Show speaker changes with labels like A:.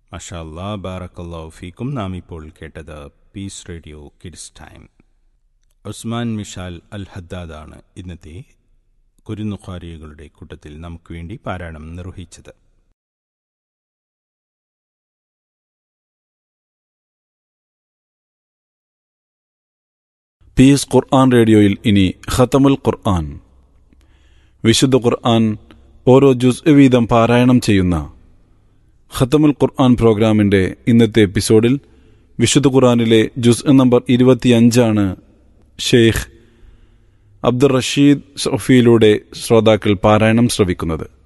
A: മഷാ അല്ലാ ബാറക്കല്ലാ ഫീക്കും നാം ഇപ്പോൾ കേട്ടത് peace radio kids time Usman Mishal Al ഹദ്ദാദാണ് ഇന്നത്തെ കുരുന്നുഖാരികളുടെ കൂട്ടത്തിൽ നമുക്ക് വേണ്ടി പാരായണം നിർവഹിച്ചത്
B: പീസ് ഖുർആൻ റേഡിയോയിൽ ഇനി ഖത്തമുൽ ഖുർആൻ വിശുദ്ധ ഖുർആൻ ഓരോ ജുസ് വീതം പാരായണം ചെയ്യുന്ന ഖത്തമുൽ ഖുർആൻ പ്രോഗ്രാമിന്റെ ഇന്നത്തെ എപ്പിസോഡിൽ വിശുദ്ധ ഖുർആനിലെ ജുസ് നമ്പർ ഇരുപത്തിയഞ്ചാണ് ഷെയ്ഖ് അബ്ദുൾ റഷീദ് സൊഫിയിലൂടെ ശ്രോതാക്കൾ പാരായണം ശ്രവിക്കുന്നത്